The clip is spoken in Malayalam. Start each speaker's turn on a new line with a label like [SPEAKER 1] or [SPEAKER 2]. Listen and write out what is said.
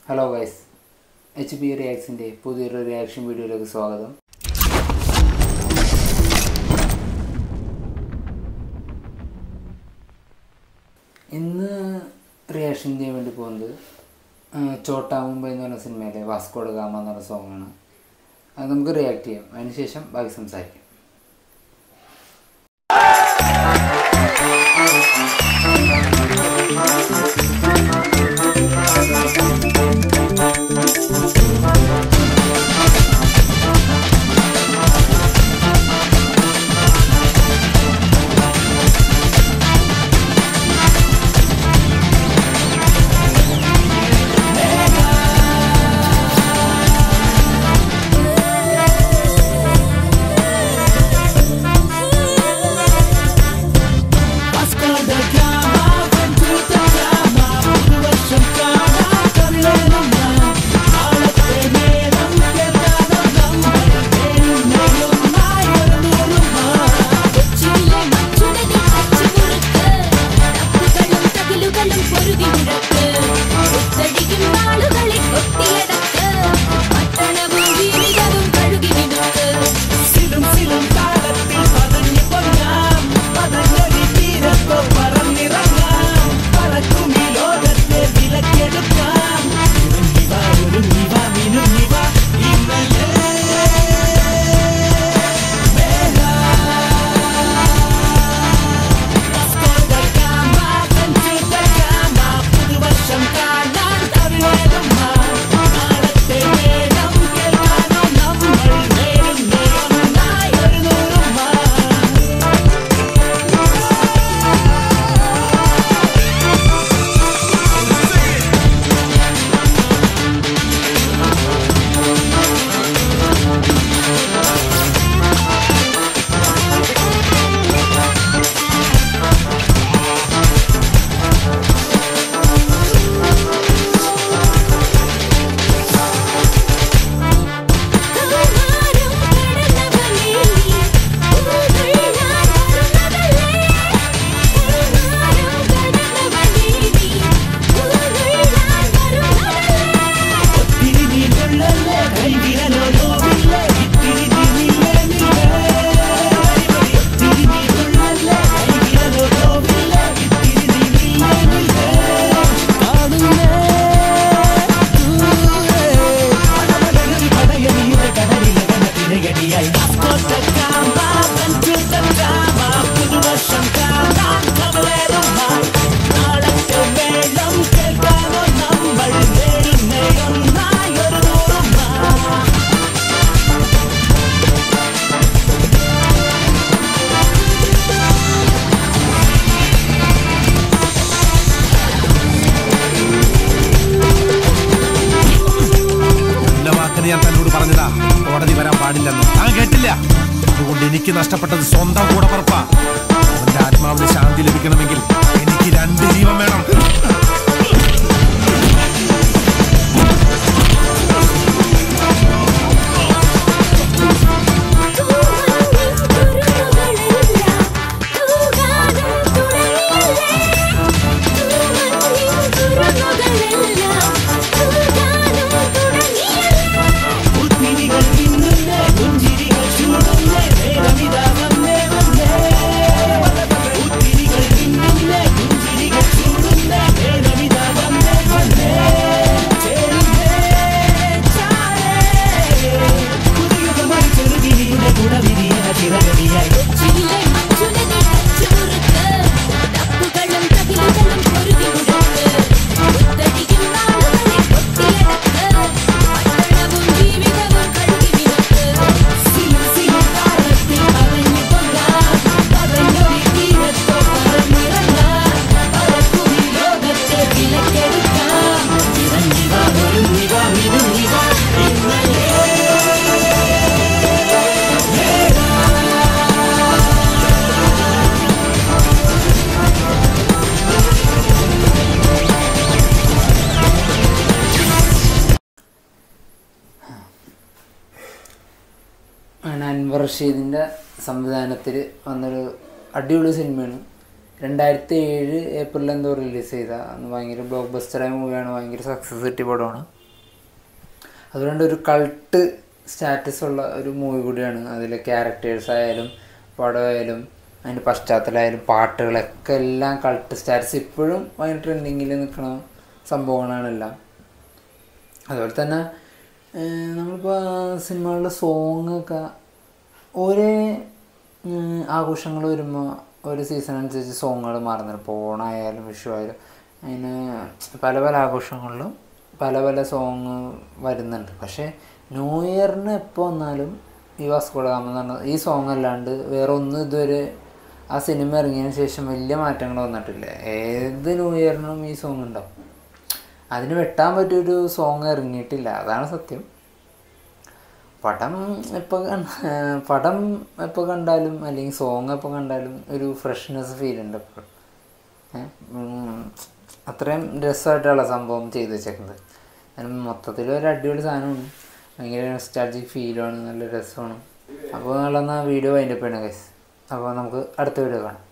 [SPEAKER 1] ഹലോ ഗൈസ് എച്ച് പി റിയാക്സിൻ്റെ പുതിയൊരു റിയാക്ഷൻ വീഡിയോയിലേക്ക് സ്വാഗതം ഇന്ന് റിയാക്ഷൻ ചെയ്യാൻ വേണ്ടി പോകുന്നത് ആ, ചോട്ടാ മുംബൈ എന്ന് പറഞ്ഞ സിനിമയിലെ വാസ്കോഡ് ഗാമ എന്ന് പറഞ്ഞ സോങ്ങാണ് അത് നമുക്ക് റിയാക്ട് ചെയ്യാം അതിനുശേഷം ബാക്കി സംസാരിക്കാം
[SPEAKER 2] കൊച്ചിയിലെ മച്ചുടലിൽ അച്ചുമുറുക്ക് തപ്പുകളും തകിലുകളും പൊരുതി മുഴക്ക് ഒത്തടിക്കും നാളുകളിൽ കൊത്തിയടക്ക് പട്ടണവും ജീവിതവും കഴുകി മിനുക്ക്
[SPEAKER 3] സിലും സിലും താളത്തിൽ പതഞ്ഞു പൊങ്ങാം പതഞ്ഞൊരി തീരത്തോ പറന്നിറങ്ങാം പറക്കും ഈ ലോകത്തെ വിലക്കെടുക്കാം ഒരുങ്ങി വാ ഒരുങ്ങി വാ മിനുങ്ങി വാ ഇന്നലെ പുതുവർഷം കാണാൻ തമിഴേതമ്മ നാളത്തെ വേദം കേൾക്കാനോ നമ്മൾ നേരുന്നേ ഒന്നായി ഒരു നൂറുമ്മ
[SPEAKER 2] കൗമാരം കടന്നവനേ പൂകൾ ഞാൻ മറന്നതല്ലേ കൗമാരം കടന്നവനേ പൂകൾ ഞാൻ മറന്നതല്ലേ
[SPEAKER 3] ഒത്തിരി നീണ്ടുള്ളല്ലേ കൈവിരലോ നോവില്ലേ ഇത്തിരി നീങ്ങില്ലേ നില്ലേ ഒത്തിരി നീണ്ടുള്ളല്ലേ കൈവിരലോ നോവില്ലേ ഇത്തിരി നീങ്ങില്ലേ നില്ലേ കാണുന്നേ ദൂരെ പടപടനൊരു പടയണിയുടെ കടലിലകന്ന തിരകടിയായി വാസ്കോട്ടഗാമ വഞ്ചുതഗാമ പുതുവർഷം കാണാൻ കവലേറുമായി നാളത്തെ വേളം കേൾക്കാനോ നമ്മൾ നേരുന്നേ ഒന്നായി ഒരു നൂറുമ്മ
[SPEAKER 4] എന്റെ വാക്കിന് ഞാൻ തന്നോട് പറഞ്ഞതാ കോടതി വരാൻ പാടില്ലെന്ന് താൻ കേട്ടില്ല അതുകൊണ്ട് എനിക്ക് നഷ്ടപ്പെട്ടത് സ്വന്തം കൂടപ്പറപ്പാ അവന്റെ ആത്മാവിന് ശാന്തി ലഭിക്കണമെങ്കിൽ എനിക്ക് രണ്ട് ജീവൻ വേണം
[SPEAKER 2] തൂമഞ്ഞിൻ കുരുന്നുകളെല്ലാം തൂകാനും തുടങ്ങിയല്ലേ തൂമഞ്ഞിൻ കുരുന്നുകളെല്ലാം തൂകാനും തുടങ്ങിയല്ലേ
[SPEAKER 3] പുത്തിരികൾ തിന്നുന്നേ പുഞ്ചിരികൾ ചൂടുന്നേ വേഗമിതാ വന്നേ വന്നേ പുത്തിരികൾ തിന്നുന്നേ പുഞ്ചിരികൾ ചൂടുന്നേ വേഗമിതാ വന്നേ വന്നേ ചേരുന്നേ ചാരേ പുതിയുഗമായി ചെറുകിരിയുടെ കുടവിരിയ ചിറകടിയായി
[SPEAKER 2] കൊച്ചിയിലെ മച്ചുടലിൽ അച്ചുമുറുക്ക് തപ്പുകളും തകിലുകളും പൊരുതി മുഴക്ക് ഒത്തടിക്കും നാളുകളിൽ കൊത്തിയടക്ക് പട്ടണവും ജീവിതവും കഴുകി മിനുക്ക്
[SPEAKER 3] സിലും സിലും താളത്തിൽ പതഞ്ഞു പൊങ്ങാം പതഞ്ഞൊരി തീരത്തോ പറന്നിറങ്ങാം പറക്കും ഈ ലോകത്തെ വിലക്കെടുക്കാം ഇറങ്ങി വാ ഒരുങ്ങി വാ മിനുങ്ങി വാ ഇന്നലെ
[SPEAKER 1] ആണ് അൻവർ റഷീദിൻ്റെ സംവിധാനത്തിൽ വന്നൊരു അടിപൊളി സിനിമയാണ് രണ്ടായിരത്തി ഏഴ് ഏപ്രിൽ എന്തോ റിലീസ് ചെയ്ത അന്ന് ഭയങ്കര ബ്ലോക്ക് ബസ്റ്ററായ മൂവിയാണ് ഭയങ്കര സക്സസ് കിട്ടിയ പടമാണ് അതുകൊണ്ട് ഒരു കൾട്ട് സ്റ്റാറ്റസ് ഉള്ള ഒരു മൂവി കൂടിയാണ് അതിലെ ക്യാരക്ടേഴ്സ് ആയാലും പടമായാലും അതിൻ്റെ പശ്ചാത്തലമായാലും പാട്ടുകളൊക്കെ എല്ലാം കൾട്ട് സ്റ്റാറ്റസ് ഇപ്പോഴും അതിന് ട്രെൻഡിങ്ങിൽ നിൽക്കുന്ന സംഭവങ്ങളാണെല്ലാം അതുപോലെ തന്നെ ഏഹ് നമ്മളിപ്പോൾ സിനിമകളിലെ സോങ്ങൊക്കെ ഒരേ ആഘോഷങ്ങൾ വരുമ്പോൾ ഒരു സീസൺ അനുസരിച്ച് സോങ്ങുകൾ മാറുന്നുണ്ട് ഇപ്പോൾ ഓണമായാലും വിഷു ആയാലും അതിന് പല പല ആഘോഷങ്ങളിലും പല പല സോങ് വരുന്നുണ്ട് പക്ഷേ ന്യൂ ഇയറിന് എപ്പോൾ വന്നാലും ഈ വാസ്കോഡ ഗാമ എന്ന് പറഞ്ഞ ഈ സോങ് അല്ലാണ്ട് വേറെ ഒന്നും ഇതുവരെ ആ സിനിമ ഇറങ്ങിയതിന് ശേഷം വലിയ മാറ്റങ്ങൾ വന്നിട്ടില്ല ഏത് ന്യൂ ഇയറിനും ഈ സോങ് ഉണ്ടാവും അതിന് വെട്ടാൻ പറ്റിയൊരു സോങ് ഇറങ്ങിയിട്ടില്ല അതാണ് സത്യം പടം എപ്പോൾ പടം എപ്പോൾ കണ്ടാലും അല്ലെങ്കിൽ സോങ് എപ്പോൾ കണ്ടാലും ഒരു ഫ്രഷ്നെസ് ഫീൽ ഉണ്ട് എപ്പോഴും ഏഹ് ഉം അത്രയും രസമായിട്ടുള്ള സംഭവം ചെയ്തു വെച്ചേക്കുന്നത് അതിന് മൊത്തത്തിൽ ഒരു അടിപൊളി സാധനമാണ് ഭയങ്കര നൊസ്റ്റാൾജിക് ഫീലുമാണ് നല്ല രസമാണ് അപ്പോൾ നല്ല വീഡിയോ വൈൻഡപ്പ് ചെയ്യണം ഗൈസ് അപ്പോൾ നമുക്ക് അടുത്ത വീഡിയോ കാണാം